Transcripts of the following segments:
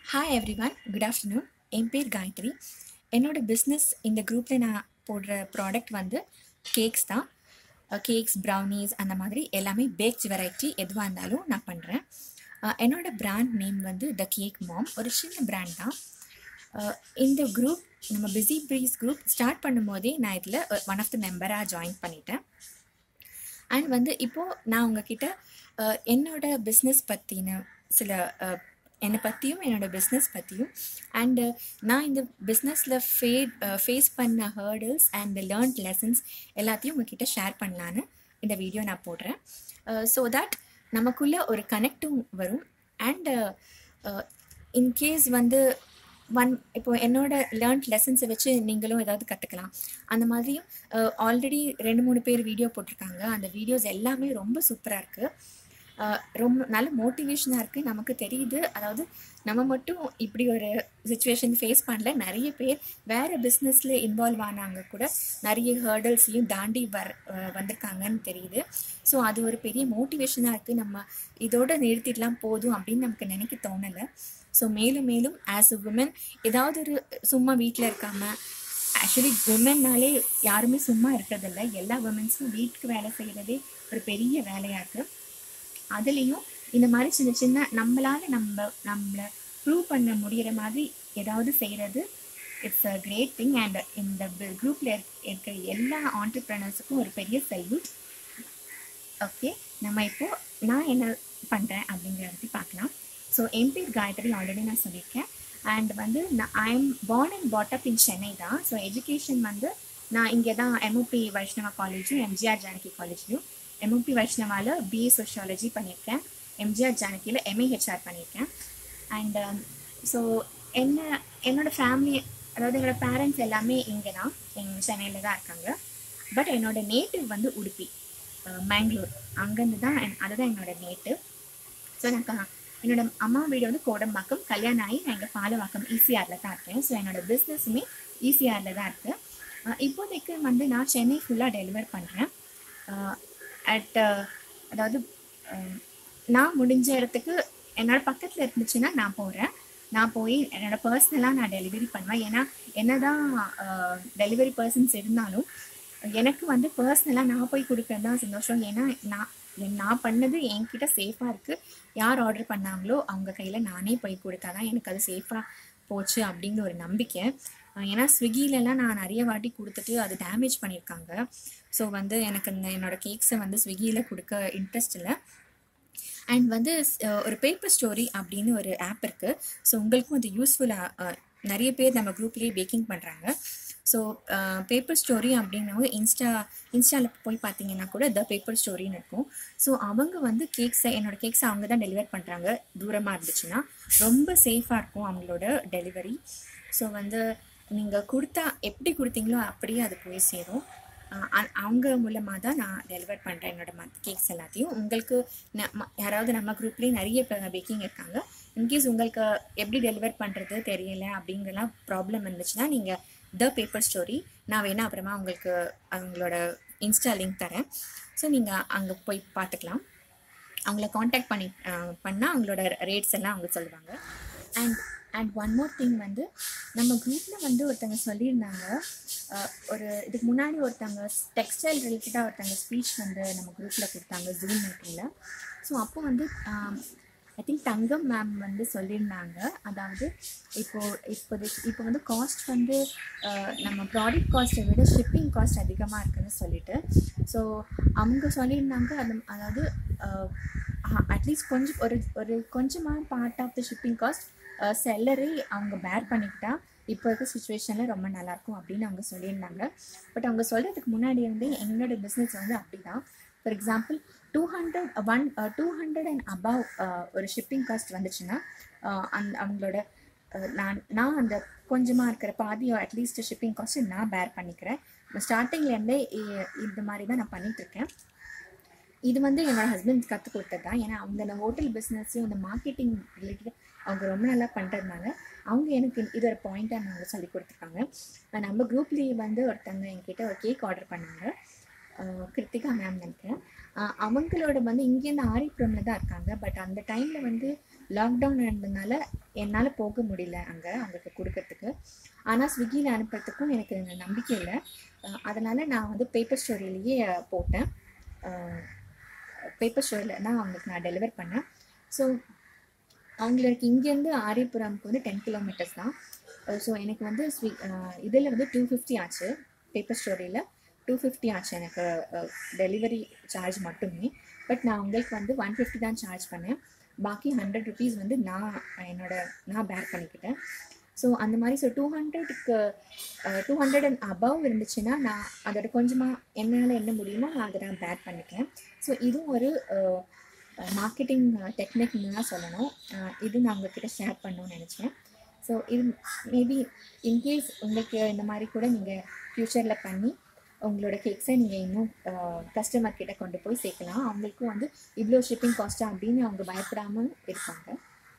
hi everyone good afternoon என் பேர் காயத்ரி என்னோட பிஸ்னஸ் இந்த குரூப்பில் நான் போடுற ப்ராடக்ட் வந்து கேக்ஸ் தான் கேக்ஸ் ப்ரௌனீஸ் அந்த மாதிரி எல்லாமே பேக்ஸ் வெரைட்டி எதுவாக இருந்தாலும் நான் பண்ணுறேன் என்னோட பிராண்ட் நேம் வந்து த கேக் மாம் ஒரு சின்ன பிராண்ட் தான் அஹ் இந்த குரூப் நம்ம பிஸி ப்ரீஸ் குரூப் ஸ்டார்ட் பண்ணும்போதே நான் இதில் ஒன் ஆஃப் த மெம்பராக ஜாயின் பண்ணிட்டேன் அண்ட் வந்து இப்போது நான் உங்ககிட்ட அஹ், என்னோட பிஸ்னஸ் பற்றின சில அஹ், என்னை பற்றியும் என்னோட பிஸ்னஸ் பற்றியும் அண்டு நான் இந்த பிஸ்னஸில் ஃபே ஃபேஸ் பண்ண ஹேர்டில்ஸ் அண்ட் லேர்ன்ட் லெசன்ஸ் எல்லாத்தையும் உங்ககிட்ட ஷேர் பண்ணலான்னு இந்த வீடியோ நான் போடுறேன் ஸோ தட் நமக்குள்ளே ஒரு கனெக்டும் வரும் அண்டு இன்கேஸ் வந்து ஒன் இப்போ என்னோட லேர்ன்ட் லெசன்ஸை வச்சு நீங்களும் ஏதாவது கற்றுக்கலாம் அந்த மாதிரியும் ஆல்ரெடி ரெண்டு மூணு பேர் வீடியோ போட்டிருக்காங்க அந்த வீடியோஸ் எல்லாமே ரொம்ப சூப்பராக இருக்குது ரொம்ப நல்ல மோட்டிவேஷனாக இருக்குது நமக்கு தெரியுது அதாவது நம்ம மட்டும் இப்படி ஒரு சுச்சுவேஷன் ஃபேஸ் பண்ணல நிறைய பேர் வேறு பிஸ்னஸில் இன்வால்வ் ஆனாங்க கூட நிறைய ஹேர்டல்ஸையும் தாண்டி வர் அஹ் வந்திருக்காங்கன்னு தெரியுது ஸோ அது ஒரு பெரிய மோட்டிவேஷனாக இருக்குது நம்ம இதோட நிறுத்திடலாம் போதும் அப்படின்னு நமக்கு நினைக்க தோணலை ஸோ மேலும் மேலும் ஆஸ் அ உமன் ஏதாவது ஒரு சும்மா வீட்டில் இருக்காமல் ஆக்சுவலி உமன்னாலே யாருமே சும்மா இருக்கிறதில்ல எல்லா உமன்ஸும் வீட்டுக்கு வேலை செய்கிறதே ஒரு பெரிய வேலையாக இருக்குது அதுலேயும் இந்த மாதிரி சின்ன சின்ன நம்மளால் நம்ம நம்மளை ப்ரூவ் பண்ண முடிகிற மாதிரி ஏதாவது செய்கிறது it's a great thing and இந்த குரூப்பில் இருக்கிற எல்லா ஆண்டர்ப்ரனர்ஸுக்கும் ஒரு பெரிய சல்யூட் ஓகே நம்ம இப்போது நான் என்ன பண்ணுறேன் அப்படிங்கிறத பற்றி பார்க்கலாம் ஸோ என் பேர் காயத்ரி ஆல்ரெடி நான் சொல்லியிருக்கேன் அண்ட் வந்து நான் I am born and brought up in Chennai தான் ஸோ எஜுகேஷன் வந்து நான் இங்கே தான் எம்ஓபி வைஷ்ணவா காலேஜும் எம்ஜிஆர் ஜானகி காலேஜ்லையும் எம்ஓபி வைஷ்ணவாவில் பிஏ சோஷியாலஜி பண்ணியிருக்கேன் எம்ஜிஆர் ஜானகியில் எம்ஏஹெச்ஆர் பண்ணியிருக்கேன் அண்ட் ஸோ என்ன என்னோடய ஃபேமிலி அதாவது என்னோட பேரண்ட்ஸ் எல்லாமே இங்கே தான் எங்கள் சென்னையில் தான் இருக்காங்க பட் என்னோட நேட்டிவ் வந்து உடுப்பி அஹ் மேங்களூர் அங்கேருந்து தான் என்- அதுதான் என்னோட நேட்டிவ் ஸோ எனக்கு என்னோட அம்மா வீடு வந்து கோடம்பாக்கம் கல்யாணம் ஆகி நான் இங்கே பாலவாக்கம் ஈசிஆரில் தான் இருக்கேன் ஸோ என்னோட பிஸ்னஸுமே ஈசிஆரில் தான் இருக்குது இப்போதைக்கு வந்து நான் சென்னை ஃபுல்லாக டெலிவர் பண்ணுறேன் அட் அதாவது அஹ், நான் முடிஞ்ச இடத்துக்கு என்னோட பக்கத்தில் இருந்துச்சுன்னா நான் போகிறேன் நான் போய் என்னோட பர்சனலாக நான் டெலிவரி பண்ணுவேன் ஏன்னா என்னதான் டெலிவரி பர்சன்ஸ் இருந்தாலும் எனக்கு வந்து பர்சனலாக நான் போய் கொடுக்கறது தான் சந்தோஷம் ஏன்னா நான் நான் பண்ணது என்கிட்ட சேஃபாக இருக்குது யார் ஆர்டர் பண்ணாங்களோ அவங்க கையில் நானே போய் கொடுத்தா தான் எனக்கு அது சேஃபாக போச்சு அப்படிங்கிற ஒரு நம்பிக்கை அஹ் ஏன்னா ஸ்விக்கிலலாம் நான் நிறைய வாட்டி கொடுத்துட்டு அது டேமேஜ் பண்ணியிருக்காங்க ஸோ வந்து எனக்கு இந்த என்னோடய கேக்ஸை வந்து ஸ்விக்கியில் கொடுக்க இன்ட்ரெஸ்ட் இல்லை அண்ட் வந்து அஹ், ஒரு பேப்பர் ஸ்டோரி அப்படின்னு ஒரு ஆப் இருக்குது ஸோ உங்களுக்கும் அது யூஸ்ஃபுல்லாக நிறைய பேர் நம்ம குரூப்லேயே பேக்கிங் பண்ணுறாங்க ஸோ பேப்பர் ஸ்டோரி அப்படின்னவங்க இன்ஸ்டா இன்ஸ்டாவில் போய் பார்த்தீங்கன்னா கூட த பேப்பர் ஸ்டோரின்னு இருக்கும் ஸோ அவங்க வந்து கேக்ஸை என்னோட கேக்ஸை அவங்க தான் டெலிவர் பண்ணுறாங்க தூரமாக இருந்துச்சுன்னா ரொம்ப சேஃபாக இருக்கும் அவங்களோட டெலிவரி ஸோ வந்து நீங்கள் கொடுத்தா எப்படி கொடுத்தீங்களோ அப்படியே அது போய் சேரும் அஹ் அ- அவங்க மூலமாக தான் நான் டெலிவர் பண்ணுறேன் என்னோட மத் கேக்ஸ் எல்லாத்தையும் உங்களுக்கு ந- ம- யாராவது நம்ம குரூப்லேயே நிறைய பேக்கிங் இருக்காங்க இன்கேஸ் உங்களுக்கு எப்படி டெலிவர் பண்ணுறது தெரியல அப்படிங்கலாம் ப்ராப்ளம் இருந்துச்சுன்னா நீங்கள் த பேப்பர் ஸ்டோரி நான் வேணால் அப்புறமா உங்களுக்கு அவங்களோட இன்ஸ்டா லிங்க் தரேன் ஸோ நீங்கள் அங்கே போய் பார்த்துக்கலாம் அவங்கள காண்டாக்ட் பண்ணி பண்ணால் அவங்களோட ரேட்ஸ் எல்லாம் அவங்க சொல்லுவாங்க and and one more thing வந்து நம்ம குரூப்பில் வந்து ஒருத்தங்க சொல்லியிருந்தாங்க அஹ், ஒரு இதுக்கு முன்னாடி ஒருத்தங்க டெக்ஸ்டைல் ரிலேட்டடாக ஒருத்தங்க ஸ்பீச் வந்து நம்ம குரூப்பில் கொடுத்தாங்க ஜூம் மீட்டிங்கில் ஸோ அப்போ வந்து ஐ திங்க் தங்கம் மேம் வந்து சொல்லியிருந்தாங்க அதாவது இப்போது இப்போதைக்கு இப்போ வந்து காஸ்ட் வந்து அஹ், நம்ம ப்ராடக்ட் காஸ்ட்டை விட ஷிப்பிங் காஸ்ட் அதிகமாக இருக்குன்னு சொல்லிட்டு ஸோ அவங்க சொல்லியிருந்தாங்க அது அதாவது அட்லீஸ்ட் கொஞ்சம் ஒரு ஒரு கொஞ்சமாக part of the shipping cost செல்லரே அவங்க பேர் பண்ணிக்கிட்டா இப்போ இருக்க சுச்சுவேஷனில் ரொம்ப நல்லாயிருக்கும் அப்படின்னு அவங்க சொல்லியிருந்தாங்க பட் அவங்க சொல்கிறதுக்கு முன்னாடி வந்து என்னோட பிஸ்னஸ் வந்து அப்படி தான் for example two hundred one two hundred and above ஒரு ஷிப்பிங் காஸ்ட் வந்துச்சுன்னா அஹ், அந்த அவங்களோட அஹ், நான் நான் அந்த கொஞ்சமாக இருக்கிற பாதி அட்லீஸ்ட் ஷிப்பிங் காஸ்ட்டு நான் பேர் பண்ணிக்கிறேன் ஸ்டார்டிங்லேருந்தே இந்த மாதிரி தான் நான் பண்ணிகிட்ருக்கேன் இது வந்து என்னோட ஹஸ்பண்ட் கற்றுக் கொடுத்தது தான் ஏன்னா அவங்க அந்த ஹோட்டல் பிஸ்னஸையும் அந்த மார்க்கெட்டிங் ரிலேட்டட் அவங்க ரொம்ப நல்லா பண்ணுறதுனால அவங்க எனக்கு இது ஒரு பாயிண்ட்டாக அவங்க சொல்லி கொடுத்துருக்காங்க நான் நம்ம குரூப்லேயே வந்து ஒருத்தவங்க என்கிட்ட ஒரு கேக் ஆர்டர் பண்ணாங்க அஹ் கிருத்திகா மேம் நினைக்கிறேன் அஹ் அவங்களோட வந்து இங்கேருந்து ஆரிப்புரமில் தான் இருக்காங்க பட் அந்த டைமில் வந்து லாக்டவுன் இருந்ததுனால என்னால் போக முடியல அங்கே அவங்களுக்கு கொடுக்கறதுக்கு ஆனால் ஸ்விக்கியில் அனுப்புறதுக்கும் எனக்கு நம்பிக்கை இல்லை அதனால் நான் வந்து பேப்பர் ஸ்டோரியிலேயே போட்டேன் பேப்பர் ஸ்டோரியில் தான் அவங்களுக்கு நான் டெலிவர் பண்ணேன் ஸோ அவங்களுக்கு இங்கேருந்து ஆரியபுரம்க்கு வந்து டென் கிலோமீட்டர்ஸ் தான் ஸோ எனக்கு வந்து ஸ்வி இதில் வந்து டூ ஃபிஃப்டி ஆச்சு பேப்பர் ஸ்டோரியில் டூ ஃபிஃப்டி ஆச்சு எனக்கு டெலிவரி சார்ஜ் மட்டுமே பட் நான் உங்களுக்கு வந்து ஒன் ஃபிஃப்டி தான் சார்ஜ் பண்ணேன் பாக்கி ஹண்ட்ரட் ருபீஸ் வந்து நான் என்னோட நான் பேர் பண்ணிக்கிட்டேன் ஸோ அந்த மாதிரி ஸோ டூ ஹண்ட்ரடுக்கு டூ ஹண்ட்ரட் அண்ட் அபவ் இருந்துச்சுன்னா நான் அதோட கொஞ்சமாக என்னால் என்ன முடியுமோ நான் அதை நான் பேர் பண்ணிக்கிறேன் ஸோ இதுவும் ஒரு மார்க்கெட்டிங் டெக்னிக்னு தான் சொல்லணும் அஹ் இது நான் உங்ககிட்ட ஷேர் பண்ணணும்னு நினச்சேன் ஸோ இது மேபி இன்கேஸ் உங்களுக்கு இந்த மாதிரி கூட நீங்கள் ஃப்யூச்சரில் பண்ணி உங்களோட கேக்ஸை நீங்கள் இன்னும் கஸ்டமர் கிட்ட கொண்டு போய் சேர்க்கலாம் அவங்களுக்கும் வந்து இவ்வளோ ஷிப்பிங் காஸ்ட்டா அப்படின்னு அவங்க பயப்படாமல் இருப்பாங்க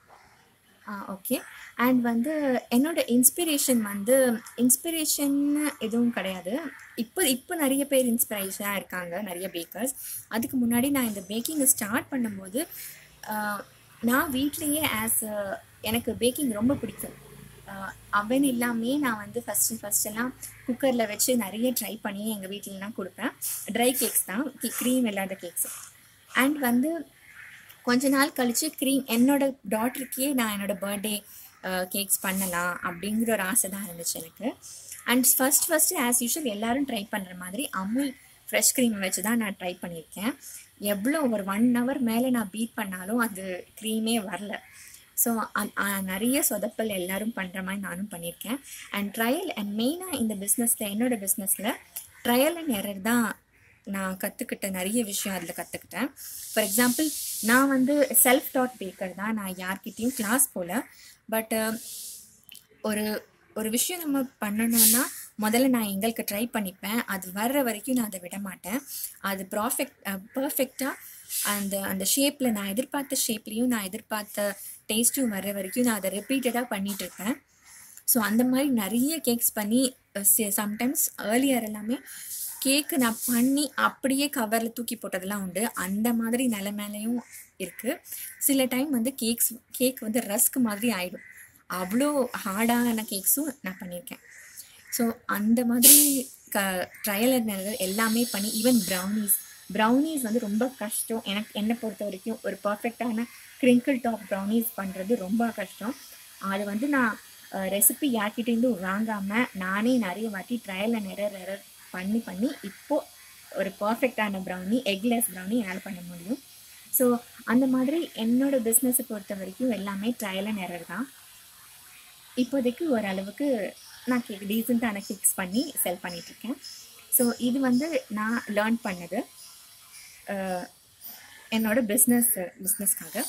ஓகே அண்ட் வந்து என்னோட இன்ஸ்பிரேஷன் வந்து இன்ஸ்பிரேஷன் எதுவும் கிடையாது இப்போ இப்போ நிறைய பேர் இன்ஸ்பிரேஷனாக இருக்காங்க நிறைய பேக்கர்ஸ் அதுக்கு முன்னாடி நான் இந்த பேக்கிங்கை ஸ்டார்ட் பண்ணும்போது ஆஹ், நான் வீட்லேயே ஆஸ் எனக்கு பேக்கிங் ரொம்ப பிடிக்கும் அவன் இல்லாமே நான் வந்து ஃபஸ்ட்டு ஃபஸ்ட்டெல்லாம் குக்கரில் வச்சு நிறைய ட்ரை பண்ணி எங்கள் வீட்டிலலாம் கொடுப்பேன் ட்ரை கேக்ஸ் தான் க்ரீம் இல்லாத கேக்ஸ் அண்ட் வந்து கொஞ்ச நாள் கழிச்சு க்ரீம் என்னோட டாட்டருக்கே நான் என்னோட பர்த்டே கேக்ஸ் பண்ணலாம் அப்படிங்கிற ஒரு ஆசை தான் இருந்துச்சு எனக்கு and first first as usual எல்லாரும் ட்ரை பண்ணுற மாதிரி அமுல் ஃப்ரெஷ் க்ரீம் வச்சு தான் நான் ட்ரை பண்ணியிருக்கேன் எவ்வளோ ஒரு ஒன் ஹவர் மேலே நான் பீட் பண்ணாலும் அது க்ரீமே வரல ஸோ நிறைய சொதப்பல் எல்லாரும் பண்ணுற மாதிரி நானும் பண்ணியிருக்கேன் அண்ட் ட்ரையல் அண்ட் மெயினாக இந்த பிஸ்னஸில் என்னோட பிஸ்னஸில் ட்ரையல் அண்ட் எரர் தான் நான் கற்றுக்கிட்ட நிறைய விஷயம் அதில் கற்றுக்கிட்டேன் ஃபார் எக்ஸாம்பிள் நான் வந்து செல்ஃப் டாட் பேக்கர் தான் நான் யார்கிட்டேயும் கிளாஸ் போல பட் ஒரு ஒரு விஷயம் நம்ம பண்ணணும்னா முதல்ல நான் எங்களுக்கு ட்ரை பண்ணிப்பேன் அது வர்ற வரைக்கும் நான் அதை விட மாட்டேன் அது ப்ராஃபெக்ட் பர்ஃபெக்டாக அந்த அந்த ஷேப்பில் நான் எதிர்பார்த்த ஷேப்லேயும் நான் எதிர்பார்த்த டேஸ்ட்டும் வர்ற வரைக்கும் நான் அதை ரிப்பீட்டடாக பண்ணிகிட்டு இருப்பேன் ஸோ அந்த மாதிரி நிறைய கேக்ஸ் பண்ணி சம்டைம்ஸ் ஏர்லியர் எல்லாமே கேக்கு நான் பண்ணி அப்படியே கவரில் தூக்கி போட்டதெல்லாம் உண்டு அந்த மாதிரி நிலைமையிலையும் இருக்குது சில டைம் வந்து கேக்ஸ் கேக் வந்து ரஸ்க் மாதிரி ஆகிடும் அவ்வளோ ஹார்டான கேக்ஸும் நான் பண்ணியிருக்கேன் ஸோ அந்த மாதிரி க ட்ரையல் எல்லாமே பண்ணி ஈவன் ப்ரௌனீஸ் ப்ரௌனீஸ் வந்து ரொம்ப கஷ்டம் எனக்கு என்னை பொறுத்த வரைக்கும் ஒரு பர்ஃபெக்டான கிரிங்கிள் டாப் ப்ரௌனீஸ் பண்ணுறது ரொம்ப கஷ்டம் அது வந்து நான் ரெசிபி யார்கிட்டேருந்து வாங்காமல் நானே நிறைய வாட்டி ட்ரையல் அண்ட் எரர் எரர் பண்ணி பண்ணி இப்போது ஒரு பர்ஃபெக்டான ப்ரௌனி எக்லெஸ் ப்ரௌனி என்னால் பண்ண முடியும் ஸோ அந்த மாதிரி என்னோட பிஸ்னஸை பொறுத்த வரைக்கும் எல்லாமே ட்ரையல் அண்ட் எரர் தான் இப்போதைக்கு ஓரளவுக்கு நான் கேக் டீசெண்டான கேக்ஸ் பண்ணி செல் பண்ணிகிட்ருக்கேன் ஸோ இது வந்து நான் லேர்ன் பண்ணது அஹ், என்னோட பிஸ்னஸ் பிஸ்னஸ்க்காக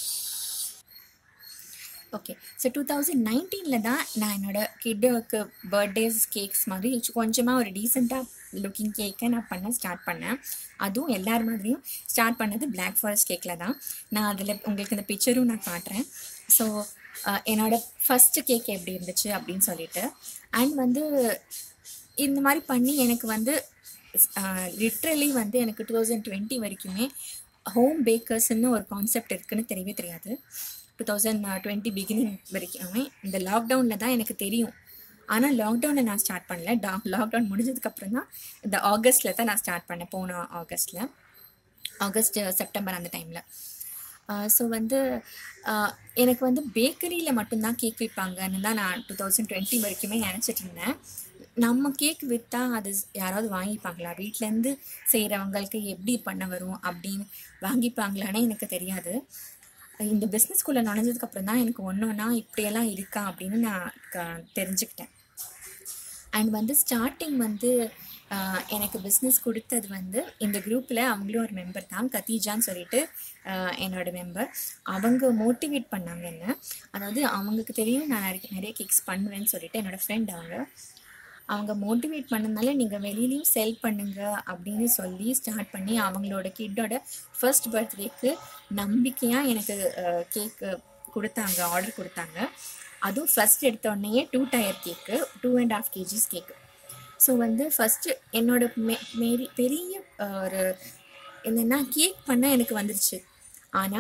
ஓகே ஸோ டூ தௌசண்ட் நைன்டீனில் தான் நான் என்னோட கிட்டுக்கு பர்த்டேஸ் கேக்ஸ் மாதிரி கொஞ்சமாக ஒரு டீசெண்டாக லுக்கிங் கேக்கை நான் பண்ண ஸ்டார்ட் பண்ணேன் அதுவும் எல்லார் மாதிரியும் ஸ்டார்ட் பண்ணது Black ஃபாரஸ்ட் கேக்கில் தான் நான் அதில் உங்களுக்கு இந்த பிக்சரும் நான் காட்டுறேன் ஸோ என்னோட ஃபஸ்ட்டு கேக் எப்படி இருந்துச்சு அப்படின்னு சொல்லிட்டு அண்ட் வந்து இந்த மாதிரி பண்ணி எனக்கு வந்து லிட்ரலி வந்து எனக்கு டூ தௌசண்ட் டுவெண்ட்டி வரைக்குமே ஹோம் பேக்கர்ஸ்னு ஒரு கான்செப்ட் இருக்குன்னு தெரியவே தெரியாது டூ தௌசண்ட் டுவெண்ட்டி பிகினிங் வரைக்குமே இந்த லாக்டவுனில் தான் எனக்கு தெரியும் ஆனால் லாக்டவுனில் நான் ஸ்டார்ட் பண்ணல டா லாக்டவுன் முடிஞ்சதுக்கப்புறம் தான் இந்த ஆகஸ்ட்டில் தான் நான் ஸ்டார்ட் பண்ணேன் போன ஆகஸ்ட்டில் ஆகஸ்ட் செப்டம்பர் அந்த டைமில் ஸோ வந்து ஆஹ் எனக்கு வந்து பேக்கரியில் மட்டும்தான் கேக் விற்பாங்கன்னு தான் நான் டூ தௌசண்ட் டுவெண்ட்டி வரைக்குமே நினச்சிட்டு இருந்தேன் நம்ம கேக் விற்றா அது யாராவது வாங்கிப்பாங்களா வீட்டிலேருந்து செய்கிறவங்களுக்கு எப்படி பண்ண வரும் அப்படின்னு வாங்கிப்பாங்களான்னு எனக்கு தெரியாது இந்த பிஸ்னஸ்குள்ளே நுழைஞ்சதுக்கப்புறம் தான் எனக்கு ஒன்று ஒன்றா இப்படியெல்லாம் இருக்கா அப்படின்னு நான் க- தெரிஞ்சுக்கிட்டேன் அண்ட் வந்து ஸ்டார்டிங் வந்து ஆஹ், எனக்கு பிஸ்னஸ் கொடுத்தது வந்து இந்த குரூப்பில் அவங்களும் ஒரு மெம்பர் தான் கத்தீஜான்னு சொல்லிட்டு ஆஹ், என்னோட மெம்பர் அவங்க மோட்டிவேட் பண்ணாங்க என்ன அதாவது அவங்களுக்கு தெரியும் நான் நிறைய நிறைய கேக்ஸ் பண்ணுவேன்னு சொல்லிட்டு என்னோட ஃப்ரெண்ட் அவங்க அவங்க மோட்டிவேட் பண்ணதுனால நீங்கள் வெளியிலையும் செல் பண்ணுங்க அப்படின்னு சொல்லி ஸ்டார்ட் பண்ணி அவங்களோட கிட்டோட ஃபர்ஸ்ட் பர்த்டேக்கு நம்பிக்கையாக எனக்கு கேக்கு கொடுத்தாங்க ஆர்டர் கொடுத்தாங்க அதுவும் ஃபர்ஸ்ட் எடுத்த உடனேயே two tier cake two and half KGs cake so வந்து ஃபஸ்ட்டு என்னோட மெ மேரி பெரிய அஹ், ஒரு என்னென்னா கேக் பண்ண எனக்கு வந்துருச்சு ஆனால்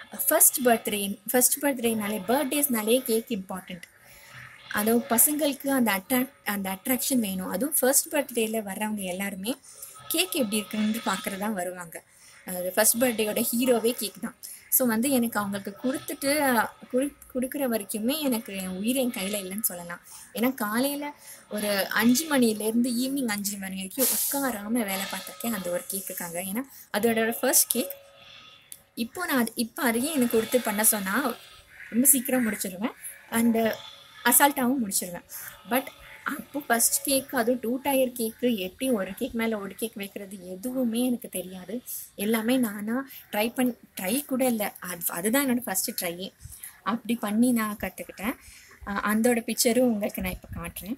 ஃபர்ஸ்ட் பர்த்டே ஃபர்ஸ்ட் பர்த்டேனாலே பர்த்டேஸ்னாலே கேக் இம்பார்ட்டண்ட் அதுவும் பசங்களுக்கு அந்த அட்ராக்ட் அந்த அட்ராக்ஷன் வேணும் அதுவும் ஃபர்ஸ்ட் பர்த்டேயில் வர்றவங்க எல்லாருமே கேக் எப்படி இருக்குன்னு பார்க்குறது தான் வருவாங்க அது ஃபர்ஸ்ட் பர்த்டேயோட ஹீரோவே கேக் தான் ஸோ வந்து எனக்கு அவங்களுக்கு கொடுத்துட்டு குடு கொடுக்குற வரைக்குமே எனக்கு என் உயிர் என் கையில் இல்லைன்னு சொல்லலாம் ஏன்னா காலையில் ஒரு அஞ்சு மணிலேருந்து ஈவினிங் அஞ்சு மணி வரைக்கும் உட்காராமல் வேலை பார்த்துருக்கேன் அந்த ஒரு கேக்குக்காக ஏன்னா அதோட ஃபர்ஸ்ட் கேக் இப்போ நான் அது இப்போ அதையே எனக்கு கொடுத்து பண்ண சொன்னால் ரொம்ப சீக்கிரம் முடிச்சிடுவேன் அண்டு அசால்ட்டாகவும் முடிச்சிடுவேன் பட் அப்போ ஃபஸ்ட் கேக் அதுவும் டூ டயர் கேக்கு எப்படி ஒரு கேக் மேலே ஒரு கேக் வைக்கிறது எதுவுமே எனக்கு தெரியாது எல்லாமே நானாக ட்ரை பண் ட்ரை கூட இல்லை அது அதுதான் என்னோடய ஃபஸ்ட்டு ட்ரையே அப்படி பண்ணி நான் கற்றுக்கிட்டேன் அதோட பிக்சரும் உங்களுக்கு நான் இப்போ காட்டுறேன்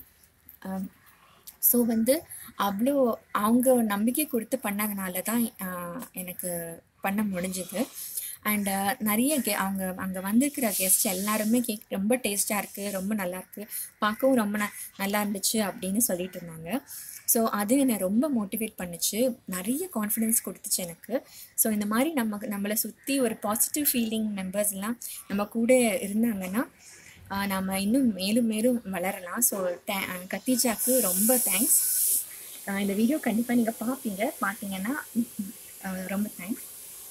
ஸோ வந்து அவ்வளோ அவங்க நம்பிக்கை கொடுத்து பண்ணதுனால தான் ஆஹ், எனக்கு பண்ண முடிஞ்சுது அண்டு நிறைய கெ அவங்க அங்கே வந்திருக்கிற கெஸ்ட் எல்லாருமே கேக் ரொம்ப டேஸ்ட்டாக இருக்குது ரொம்ப நல்லா இருக்கு பார்க்கவும் ரொம்ப ந நல்லா இருந்துச்சு அப்படின்னு சொல்லிட்டு இருந்தாங்க ஸோ அது என்னை ரொம்ப மோட்டிவேட் பண்ணுச்சு நிறைய கான்ஃபிடென்ஸ் கொடுத்துச்சு எனக்கு ஸோ இந்த மாதிரி நம்ம நம்மளை சுற்றி ஒரு பாசிட்டிவ் ஃபீலிங் மெம்பர்ஸ்லாம் நம்ம கூட இருந்தாங்கன்னா ஆஹ் நம்ம இன்னும் மேலும் மேலும் வளரலாம் ஸோ தே கத்திஜாக்கு ரொம்ப தேங்க்ஸ் இந்த வீடியோ கண்டிப்பாக நீங்கள் பார்ப்பீங்க பார்த்தீங்கன்னா ஆஹ் ரொம்ப தேங்க்ஸ்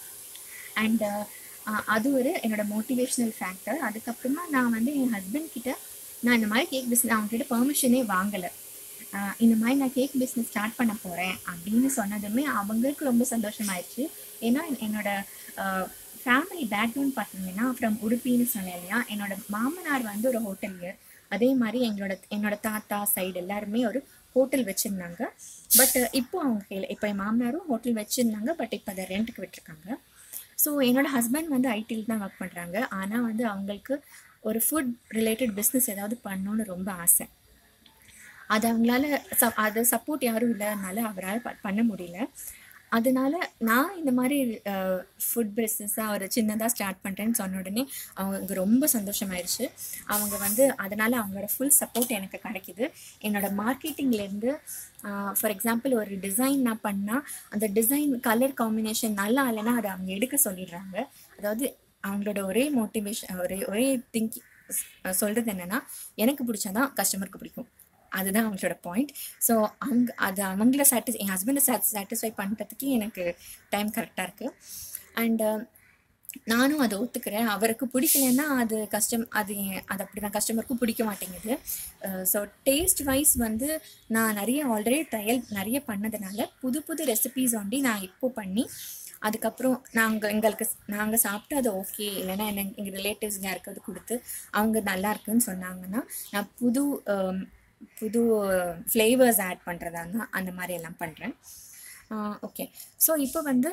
அண்ட் அது ஒரு என்னோட மோட்டிவேஷ்னல் ஃபேக்டர் அதுக்கப்புறமா நான் வந்து என் ஹஸ்பண்ட் கிட்ட நான் இந்த மாதிரி கேக் பிஸ்னஸ் அவங்க கிட்ட பெர்மிஷனே வாங்கலை இந்த மாதிரி நான் கேக் பிஸ்னஸ் ஸ்டார்ட் பண்ண போகிறேன் அப்படின்னு சொன்னதுமே அவங்களுக்கு ரொம்ப சந்தோஷமாயிடுச்சு ஏன்னா என்னோட ஃபேமிலி பேக்ரவுண்ட் பார்த்தீங்கன்னா ஃப்ரம் உடுப்பின்னு சொன்னேன் இல்லையா என்னோட மாமனார் வந்து ஒரு ஹோட்டலியர் அதே மாதிரி எங்களோட என்னோட தாத்தா சைடு எல்லாருமே ஒரு ஹோட்டல் வச்சுருந்தாங்க பட் இப்போ அவங்க கையில் இப்போ என் மாமனாரும் ஹோட்டல் வச்சுருந்தாங்க பட் இப்போ அதை ரெண்ட்டுக்கு விட்டுருக்காங்க ஸோ என்னோட ஹஸ்பண்ட் வந்து ஐடியில் தான் ஒர்க் பண்ணுறாங்க ஆனால் வந்து அவங்களுக்கு ஒரு ஃபுட் ரிலேட்டட் பிஸ்னஸ் ஏதாவது பண்ணணும்னு ரொம்ப ஆசை அது அவங்களால ச அது சப்போர்ட் யாரும் இல்லாதனால அவரால் ப- பண்ண முடியல அதனால நான் இந்த மாதிரி ஃபுட் பிஸ்னஸாக ஒரு சின்னதாக ஸ்டார்ட் பண்ணுறேன்னு சொன்ன உடனே அவங்க ரொம்ப சந்தோஷமாயிருச்சு அவங்க வந்து அதனால் அவங்களோட ஃபுல் சப்போர்ட் எனக்கு கிடைக்குது என்னோட மார்க்கெட்டிங்லேருந்து ஃபார் எக்ஸாம்பிள் ஒரு டிசைன் நான் பண்ணால் அந்த டிசைன் கலர் காம்பினேஷன் நல்லா இல்லைன்னா அதை அவங்க எடுக்க சொல்லிடுறாங்க அதாவது அவங்களோட ஒரே மோட்டிவேஷன் ஒரே ஒரே திங்கிங் சொல்கிறது என்னென்னா எனக்கு பிடிச்சாதான் கஸ்டமருக்கு பிடிக்கும் அதுதான் அவங்களோட பாயிண்ட் ஸோ அவங்க அது அவங்கள சாட்டிஸ் என் ஹஸ்பண்டை சாட் சாட்டிஸ்ஃபை பண்ணுறதுக்கு எனக்கு டைம் கரெக்டாக இருக்குது அண்டு நானும் அதை ஒத்துக்கிறேன் அவருக்கு பிடிக்கலன்னா அது கஸ்டம் அது என்- அது அப்படி தான் கஸ்டமருக்கும் பிடிக்க மாட்டேங்குது ஸோ டேஸ்ட் வைஸ் வந்து நான் நிறைய ஆல்ரெடி ட்ரையல் நிறைய பண்ணதுனால புது புது ரெசிபீஸ் ஒண்டி நான் இப்போ பண்ணி அதுக்கப்புறம் நாங்கள் எங்களுக்கு நாங்கள் சாப்பிட்டு அது ஓகே இல்லைன்னா என்ன எங்கள் ரிலேட்டிவ்ஸ் யாருக்காவது கொடுத்து அவங்க நல்லா இருக்குன்னு சொன்னாங்கன்னா நான் புது ஆம், புது ஃப்ளேவர்ஸ் ஆட் பண்ணுறதா இருந்தால் அந்த மாதிரி எல்லாம் பண்ணுறேன் ஓகே ஸோ இப்போ வந்து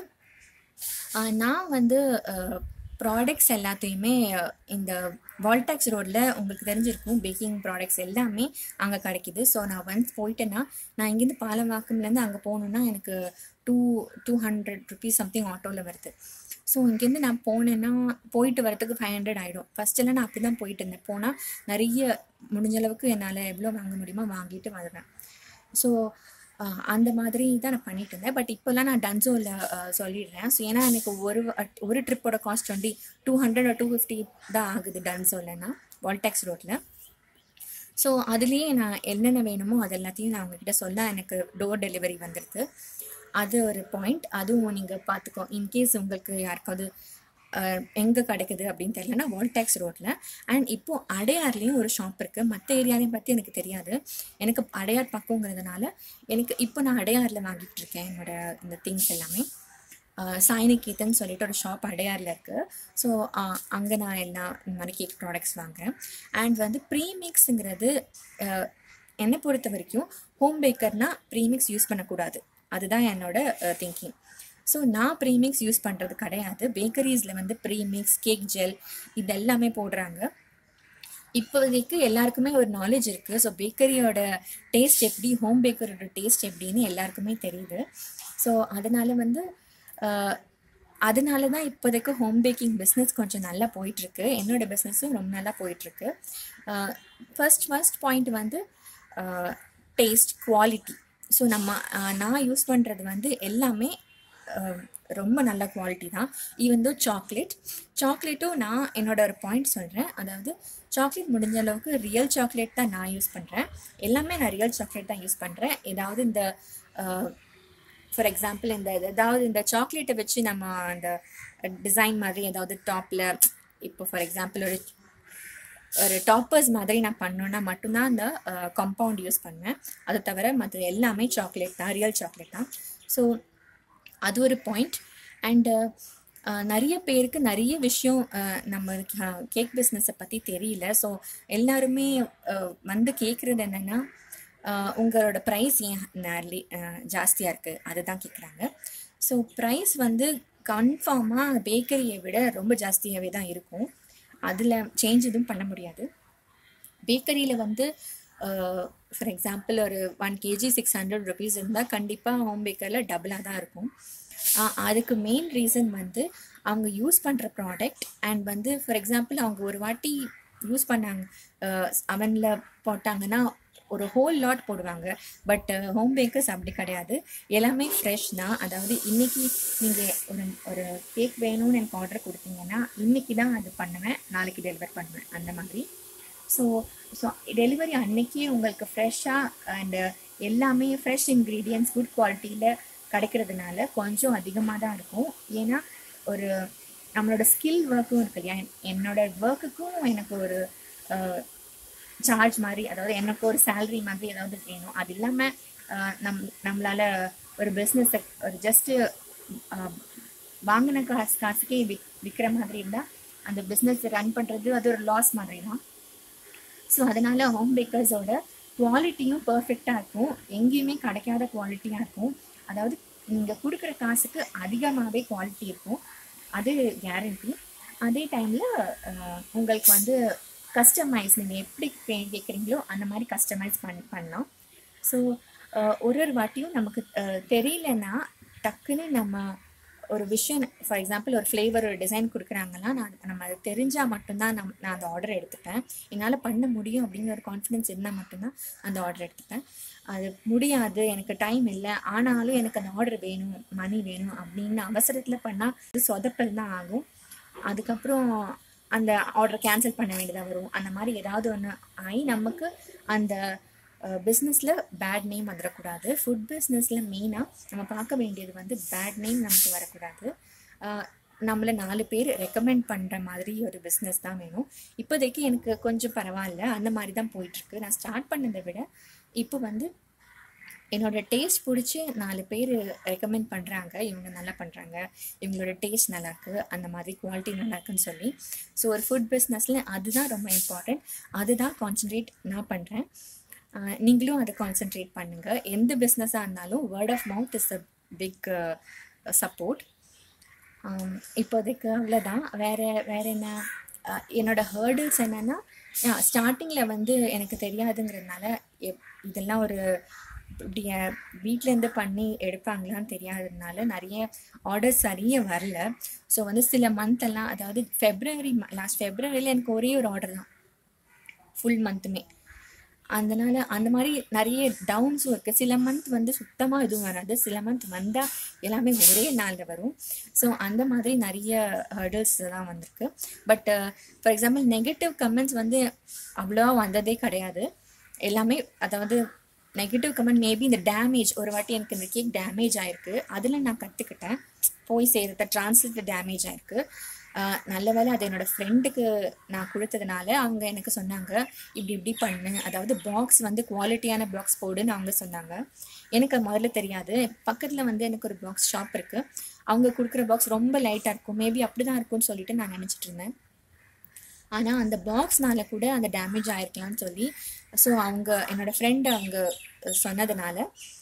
ஆஹ் நான் வந்து ப்ராடக்ட்ஸ் எல்லாத்தையுமே அஹ், இந்த வால்டாக்ஸ் ரோடில் உங்களுக்கு தெரிஞ்சிருக்கும் பேக்கிங் ப்ராடக்ட்ஸ் எல்லாமே அங்கே கிடைக்குது ஸோ நான் ஒன்ஸ் போயிட்டேன்னா நான் இங்கேருந்து பாலவாக்கம்லேருந்து அங்கே போகணுன்னா எனக்கு two two hundred rupees something ஆட்டோவில் வருது ஸோ இங்கேருந்து நான் போனேன்னா போயிட்டு வரதுக்கு ஃபைவ் ஹண்ட்ரட் ஆகிடும் ஃபஸ்ட்டெல்லாம் நான் அப்படி தான் போயிட்டு இருந்தேன் போனால் நிறைய முடிஞ்ச அளவுக்கு என்னால் எவ்வளோ வாங்க முடியுமோ வாங்கிட்டு வருவேன் ஸோ அந்த மாதிரி தான் நான் பண்ணிட்டு இருந்தேன் பட் இப்போல்லாம் நான் டன்சோவில் சொல்லிடுறேன் ஸோ ஏன்னா எனக்கு ஒரு வ- ஒரு ட்ரிப்போட காஸ்ட் வந்து டூ ஹண்ட்ரட் டூ ஃபிஃப்டி தான் ஆகுது டன்சோலனா வால்டாக்ஸ் ரோட்டில் ஸோ அதுலேயே நான் என்னென்ன வேணுமோ அது எல்லாத்தையும் நான் உங்ககிட்ட சொல்ல எனக்கு டோர் டெலிவரி வந்துடுது அது ஒரு பாயிண்ட் அதுவும் நீங்கள் பார்த்துக்கோ இன்கேஸ் உங்களுக்கு யாருக்காவது எங்கே கிடைக்குது அப்படின்னு தெரியலனா வால்டாக்ஸ் ரோட்டில் அண்ட் இப்போது அடையார்லேயும் ஒரு ஷாப் இருக்குது மற்ற ஏரியாலையும் பற்றி எனக்கு தெரியாது எனக்கு அடையார் பக்கங்கிறதுனால எனக்கு இப்போ நான் அடையாரில் வாங்கிட்டு இருக்கேன் என்னோட இந்த திங்ஸ் எல்லாமே சாய்னிகேதன் சொல்லிட்டு ஒரு ஷாப் அடையாரில் இருக்குது ஸோ அங்கே நான் எல்லாம் இந்த மாதிரி கேக் ப்ராடக்ட்ஸ் வாங்குறேன் அண்ட் வந்து ப்ரீமிக்ஸுங்கிறது என்னை பொறுத்த வரைக்கும் ஹோம் பேக்கர்னால் ப்ரீமிக்ஸ் யூஸ் பண்ணக்கூடாது அதுதான் என்னோட திங்கிங் ஸோ நான் ப்ரீமிக்ஸ் யூஸ் பண்ணுறது கிடையாது பேக்கரிஸில் வந்து ப்ரீமிக்ஸ் கேக் ஜெல் இது எல்லாமே போடுறாங்க இப்போதைக்கு எல்லாருக்குமே ஒரு நாலேஜ் இருக்குது ஸோ பேக்கரியோட டேஸ்ட் எப்படி ஹோம் பேக்கரோட டேஸ்ட் எப்படின்னு எல்லாருக்குமே தெரியுது ஸோ அதனால் வந்து ஆஹ், அதனால தான் இப்போதைக்கு ஹோம் பேக்கிங் பிஸ்னஸ் கொஞ்சம் நல்லா போயிட்டுருக்கு என்னோட பிஸ்னஸும் ரொம்ப நல்லா போயிட்டுருக்கு ஃபர்ஸ்ட் ஃபர்ஸ்ட் பாயிண்ட் வந்து டேஸ்ட் குவாலிட்டி ஸோ நம்ம ஆஹ், நான் யூஸ் பண்ணுறது வந்து எல்லாமே அஹ், ரொம்ப நல்ல குவாலிட்டி தான் ஈவன் தோ சாக்லேட் சாக்லேட்டும் நான் என்னோட ஒரு பாயிண்ட் சொல்கிறேன் அதாவது சாக்லேட் முடிஞ்ச அளவுக்கு ரியல் சாக்லேட் தான் நான் யூஸ் பண்ணுறேன் எல்லாமே நான் ரியல் சாக்லேட் தான் யூஸ் பண்ணுறேன் ஏதாவது இந்த ஃபார் எக்ஸாம்பிள் இந்த இது- ஏதாவது இந்த சாக்லேட்டை வச்சு நம்ம அந்த டிசைன் மாதிரி ஏதாவது டாப்பில் இப்போ ஃபார் எக்ஸாம்பிள் ஒரு ஒரு டாப்பர்ஸ் மாதிரி நான் பண்ணோன்னா மட்டும்தான் அந்த காம்பவுண்ட் யூஸ் பண்ணுவேன் அதை தவிர மற்ற எல்லாமே சாக்லேட் தான் ரியல் சாக்லேட் தான் ஸோ அது ஒரு பாயிண்ட் அண்டு நிறைய பேருக்கு நிறைய விஷயம் அஹ், நம்ம கேக் பிஸ்னஸை பற்றி தெரியல ஸோ எல்லாருமே அஹ், வந்து கேட்குறது என்னென்னா உங்களோட ப்ரைஸ் ஏன் நேர்லி ஜாஸ்தியாக இருக்குது அதுதான் கேட்குறாங்க ஸோ ப்ரைஸ் வந்து கன்ஃபார்மாக பேக்கரியை விட ரொம்ப ஜாஸ்தியாகவே தான் இருக்கும் அதில் சேஞ்ச் எதுவும் பண்ண முடியாது பேக்கரியில் வந்து ஃபார் எக்ஸாம்பிள் ஒரு one KG six hundred rupees இருந்தால் கண்டிப்பாக ஹோம் பேக்கரில் டபுளாக தான் இருக்கும் ஆஹ் அதுக்கு மெயின் ரீசன் வந்து அவங்க யூஸ் பண்ணுற ப்ராடக்ட் அண்ட் வந்து ஃபார் எக்ஸாம்பிள் அவங்க ஒரு வாட்டி யூஸ் பண்ணாங்க அவனில் போட்டாங்கன்னா ஒரு ஹோல் லாட் போடுவாங்க பட் ஹோம் பேக்கர்ஸ் அப்படி கிடையாது எல்லாமே ஃப்ரெஷ் தான் அதாவது இன்னைக்கு நீங்கள் ஒரு ஒரு கேக் வேணும்னு எனக்கு ஆர்டர் கொடுத்தீங்கன்னா இன்னைக்கு தான் அது பண்ணுவேன் நாளைக்கு டெலிவர் பண்ணுவேன் அந்த மாதிரி ஸோ ஸோ டெலிவரி அன்னைக்கே உங்களுக்கு ஃப்ரெஷ்ஷாக அண்டு எல்லாமே ஃப்ரெஷ் இன்க்ரீடியன்ஸ் குட் குவாலிட்டியில் கிடைக்கிறதுனால கொஞ்சம் அதிகமாக தான் இருக்கும் ஏன்னா ஒரு நம்மளோட ஸ்கில் ஒர்க்கும் இருக்கு இல்லையா என்- என்னோட ஒர்க்குக்கும் எனக்கு ஒரு சார்ஜ் மாதிரி அதாவது எனக்கு ஒரு salary மாதிரி ஏதாவது வேணும் அது இல்லாமல் நம் நம்மளால் ஒரு பிஸ்னஸ் ஒரு ஜஸ்ட்டு வாங்கின காசு காசுக்கே விக் விற்கிற மாதிரி இருந்தால் அந்த பிஸ்னஸ் ரன் பண்ணுறது அது ஒரு லாஸ் மாதிரி தான் ஸோ அதனால் ஹோம் பேக்கர்ஸோட குவாலிட்டியும் பர்ஃபெக்டாக இருக்கும் எங்கேயுமே கிடைக்காத குவாலிட்டியாக இருக்கும் அதாவது நீங்கள் கொடுக்குற காசுக்கு அதிகமாகவே குவாலிட்டி இருக்கும் அது கேரண்டி அதே டைமில் உங்களுக்கு வந்து கஸ்டமைஸ் நீங்கள் எப்படி கே- கேட்குறீங்களோ அந்த மாதிரி கஸ்டமைஸ் பண்ணி பண்ணலாம் ஸோ ஒரு ஒரு வாட்டியும் நமக்கு அஹ், தெரியலன்னா டக்குன்னு நம்ம ஒரு விஷயம் ஃபார் எக்ஸாம்பிள் ஒரு ஃப்ளேவர் ஒரு டிசைன் கொடுக்குறாங்கன்னா நான் நம்ம அது தெரிஞ்சால் மட்டும்தான் நம் நான் அந்த ஆர்டர் எடுத்துப்பேன் என்னால் பண்ண முடியும் அப்படிங்கிற ஒரு கான்ஃபிடென்ஸ் இருந்தால் மட்டும்தான் அந்த ஆர்டர் எடுத்துப்பேன் அது முடியாது எனக்கு டைம் இல்லை ஆனாலும் எனக்கு அந்த ஆர்டர் வேணும் மணி வேணும் அப்படின்னு அவசரத்தில் பண்ணால் அது சொதப்பல் தான் ஆகும் அதுக்கப்புறம் அந்த ஆர்டர் கேன்சல் பண்ண வேண்டியதாக வரும் அந்த மாதிரி ஏதாவது ஒன்று ஆகி நமக்கு அந்த பிஸ்னஸில் பேட் நேம் வந்துடக்கூடாது ஃபுட் பிஸ்னஸில் மெயினாக நம்ம பார்க்க வேண்டியது வந்து பேட் நேம் நமக்கு வரக்கூடாது அஹ், நம்மளை நாலு பேர் ரெக்கமெண்ட் பண்ணுற மாதிரி ஒரு பிஸ்னஸ் தான் வேணும் இப்போதைக்கு எனக்கு கொஞ்சம் பரவாயில்ல அந்த மாதிரி தான் போயிட்டுருக்கு நான் ஸ்டார்ட் பண்ணதை விட இப்போ வந்து என்னோட டேஸ்ட் பிடிச்சி நாலு பேர் ரெக்கமெண்ட் பண்ணுறாங்க இவங்க நல்லா பண்ணுறாங்க இவங்களோட டேஸ்ட் நல்லாயிருக்கு அந்த மாதிரி குவாலிட்டி நல்லா இருக்குன்னு சொல்லி ஸோ ஒரு ஃபுட் பிஸ்னஸில் அதுதான் ரொம்ப இம்பார்ட்டண்ட் அதுதான் கான்சென்ட்ரேட் நான் பண்ணுறேன் நீங்களும் அதை கான்சென்ட்ரேட் பண்ணுங்கள் எந்த பிஸ்னஸாக இருந்தாலும் word of mouth is a big support இப்போதைக்கு அவ்வளோதான் வேறு வேறு என்ன அஹ் என்னோட ஹேர்டில்ஸ் என்னென்னா ஸ்டார்டிங்கில் வந்து எனக்கு தெரியாதுங்கிறதுனால எப் இதெல்லாம் ஒரு இப்படி வீட்டிலேருந்து பண்ணி எடுப்பாங்களான்னு தெரியாததுனால நிறைய ஆர்டர்ஸ் சரியாக வரல ஸோ வந்து சில month எல்லாம் அதாவது ஃபெப்ரவரி லாஸ்ட் ஃபெப்ரவரியில் எனக்கு ஒரே ஒரு ஆர்டர் தான் ஃபுல் மந்த்துமே அதனால அந்த மாதிரி நிறைய டவுன்ஸும் இருக்குது சில மந்த் வந்து சுத்தமாக எதுவும் வராது சில மந்த் வந்தால் எல்லாமே ஒரே நாளில் வரும் ஸோ அந்த மாதிரி நிறைய ஹர்டல்ஸ் தான் வந்திருக்கு but for example negative comments வந்து அவ்வளோவா வந்ததே கிடையாது எல்லாமே அதாவது நெகட்டிவ் கமெண்ட் மேபி இந்த டேமேஜ் ஒரு வாட்டி எனக்கு இந்த கேக் டேமேஜ் ஆயிருக்கு அதில் நான் கற்றுக்கிட்டேன் போய் சேர்த்த டிரான்ஸ்லேட் டேமேஜ் ஆயிருக்கு ஆஹ் நல்ல வேளை அது என்னோட ஃப்ரெண்டுக்கு நான் கொடுத்ததுனால அவங்க எனக்கு சொன்னாங்க இப்படி இப்படி பண்ணு அதாவது பாக்ஸ் வந்து குவாலிட்டியான பாக்ஸ் போடுன்னு அவங்க சொன்னாங்க எனக்கு அது முதல்ல தெரியாது பக்கத்தில் வந்து எனக்கு ஒரு பாக்ஸ் ஷாப் இருக்குது அவங்க கொடுக்குற பாக்ஸ் ரொம்ப லைட்டாக இருக்கும் மேபி அப்படி தான் இருக்கும்னு சொல்லிட்டு நான் நினச்சிட்டு இருந்தேன் ஆனால் அந்த பாக்ஸ்னால கூட அந்த டேமேஜ் ஆயிருக்கலாம்னு சொல்லி ஸோ அவங்க என்னோட ஃப்ரெண்டு அவங்க சொன்னதுனால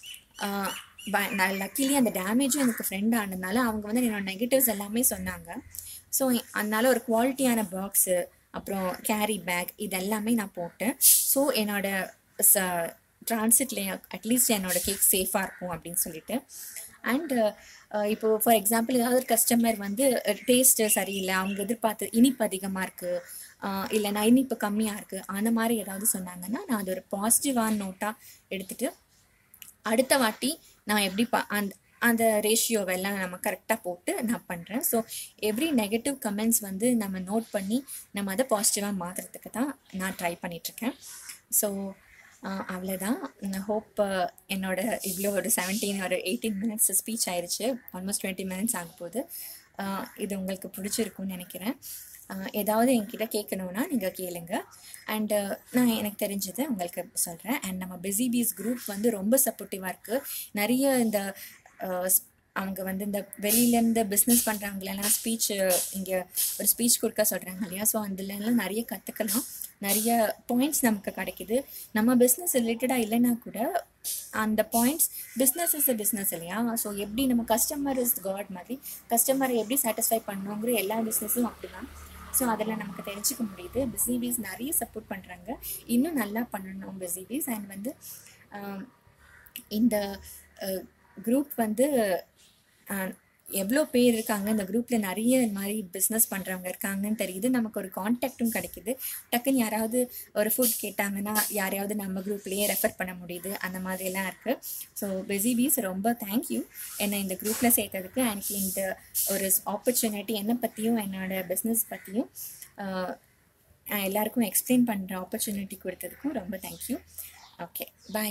லக்கிலி அந்த டேமேஜும் எனக்கு ஃப்ரெண்ட் ஆனதுனால அவங்க வந்து என்னோட நெகட்டிவ்ஸ் எல்லாமே சொன்னாங்க ஸோ அதனால ஒரு குவாலிட்டியான பாக்ஸு அப்புறம் கேரி பேக் இது எல்லாமே நான் போட்டேன் ஸோ என்னோட ச டிரான்சிட்ல அட்லீஸ்ட் என்னோட கேக் சேஃபாக இருக்கும் அப்படின்னு சொல்லிட்டு அண்டு இப்போ ஃபார் எக்ஸாம்பிள் ஏதாவது ஒரு கஸ்டமர் வந்து டேஸ்ட்டு சரியில்லை அவங்க எதிர்பார்த்து இனிப்பு அதிகமாக இருக்குது இல்லைனா இனிப்பு கம்மியாக இருக்குது அந்த மாதிரி ஏதாவது சொன்னாங்கன்னா நான் அது ஒரு பாசிட்டிவான நோட்டாக எடுத்துகிட்டு அடுத்த வாட்டி நான் எப்படி ப அந்த அந்த ரேஷியோவெல்லாம் நம்ம கரெக்டாக போட்டு நான் பண்ணுறேன் ஸோ எவ்ரி நெகட்டிவ் கமெண்ட்ஸ் வந்து நம்ம நோட் பண்ணி நம்ம அதை பாசிட்டிவாக மாற்றுறதுக்கு தான் நான் ட்ரை பண்ணிகிட்ருக்கேன் ஸோ அவ்வளோதான் ஹோப் என்னோட இவ்வளோ ஒரு செவன்டீன் ஒரு எயிட்டீன் மினிட்ஸ் ஸ்பீச் ஆயிடுச்சு ஆல்மோஸ்ட் டுவெண்ட்டி மினிட்ஸ் ஆக போகுது ஆஹ் இது உங்களுக்கு பிடிச்சிருக்கும்னு நினைக்கிறேன் ஆஹ் ஏதாவது என்கிட்ட கேட்கணுன்னா நீங்கள் கேளுங்க அண்டு நான் எனக்கு தெரிஞ்சதை உங்களுக்கு சொல்கிறேன் அண்ட் நம்ம பிஸி பீஸ் குரூப் வந்து ரொம்ப சப்போர்ட்டிவாக இருக்குது நிறைய இந்த ஆஹ் ஸ்- அவங்க வந்து இந்த வெளியிலேருந்து பிஸ்னஸ் பண்ணுறவங்களெல்லாம் ஸ்பீச் இங்கே ஒரு ஸ்பீச் கொடுக்க சொல்கிறாங்க இல்லையா ஸோ அதுலலாம் நிறைய கற்றுக்கலாம் நிறைய பாயிண்ட்ஸ் நமக்கு கிடைக்குது நம்ம பிஸ்னஸ் ரிலேட்டடாக இல்லைன்னா கூட அந்த points business is a business இல்லையா ஸோ எப்படி நம்ம கஸ்டமர் இஸ் காட் மாதிரி கஸ்டமரை எப்படி சாட்டிஸ்ஃபை பண்ணணுங்கிற எல்லா பிஸ்னஸும் அப்படிதான் ஸோ அதில் நமக்கு தெரிஞ்சுக்க முடியுது பிஸி பீஸ் நிறைய சப்போர்ட் பண்ணுறாங்க இன்னும் நல்லா பண்ணணும் பிஸி பீஸ் அண்ட் வந்து ஆம், இந்த குரூப் வந்து எவ்வளோ பேர் இருக்காங்க இந்த குரூப்பில் நிறைய இந்த மாதிரி பிஸ்னஸ் பண்ணுறவங்க இருக்காங்கன்னு தெரியுது நமக்கு ஒரு காண்டாக்டும் கிடைக்குது டக்குன்னு யாராவது ஒரு ஃபுட் கேட்டாங்கன்னா யாரையாவது நம்ம குரூப்லேயே ரெஃபர் பண்ண முடியுது அந்த மாதிரிலாம் இருக்குது ஸோ பிஸி பீஸ் ரொம்ப தேங்க்யூ என்னை இந்த குரூப்பில் சேர்த்ததுக்கு எனக்கு இந்த ஒரு ஆப்பர்ச்சுனிட்டி என்னை பற்றியும் என்னோட பிஸ்னஸ் பற்றியும் எல்லாருக்கும் எக்ஸ்பிளைன் பண்ணுற ஆப்பர்ச்சுனிட்டி கொடுத்ததுக்கும் ரொம்ப தேங்க்யூ ஓகே பை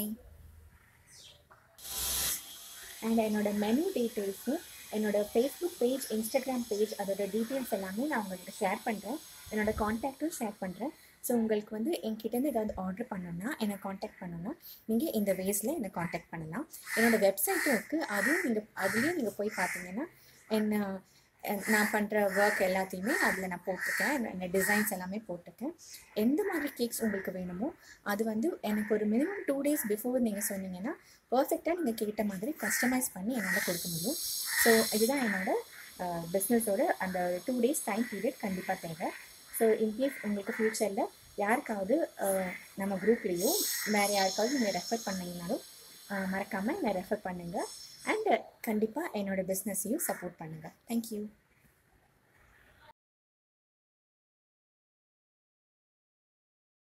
அண்ட் என்னோட மெனு டீட்டெயில்ஸும் என்னோட ஃபேஸ்புக் பேஜ் இன்ஸ்டாகிராம் பேஜ் அதோட டீட்டெயில்ஸ் எல்லாமே நான் உங்களுக்கு ஷேர் பண்ணுறேன் என்னோட காண்டாக்டும் ஷேர் பண்ணுறேன் ஸோ உங்களுக்கு வந்து என்கிட்டேருந்து ஏதாவது ஆர்டர் பண்ணணும்னா என்னை காண்டாக்ட் பண்ணணும்னா நீங்கள் இந்த வேஸில் என்னை காண்டாக்ட் பண்ணலாம் என்னோட வெப்சைட்டும் இருக்குது அதுவும் நீங்கள் அதுலேயும் நீங்கள் போய் பார்த்தீங்கன்னா என்ன அஹ் நான் பண்ணுற ஒர்க் எல்லாத்தையுமே அதில் நான் போட்டிருக்கேன் என்ன டிசைன்ஸ் எல்லாமே போட்டிருக்கேன் எந்த மாதிரி கேக்ஸ் உங்களுக்கு வேணுமோ அது வந்து எனக்கு ஒரு மினிமம் டூ டேஸ் பிஃபோர் நீங்கள் சொன்னீங்கன்னா பர்ஃபெக்டாக நீங்கள் கேட்ட மாதிரி கஸ்டமைஸ் பண்ணி என்னால் கொடுக்க முடியும் ஸோ இதுதான் என்னோட பிஸ்னஸோட அந்த டூ டேஸ் டைம் பீரியட் கண்டிப்பாக தேவை ஸோ இன்கேஸ் உங்களுக்கு ஃப்யூச்சரில் யாருக்காவது அஹ், நம்ம குரூப்லேயோ வேறு யாருக்காவது நீங்கள் ரெஃபர் பண்ணீங்கனாலும் மறக்காமல் என்னை ரெஃபர் பண்ணுங்கள் அண்ட் கண்டிப்பாக என்னோட பிஸ்னஸையும் சப்போர்ட் பண்ணுங்கள் தேங்க்யூ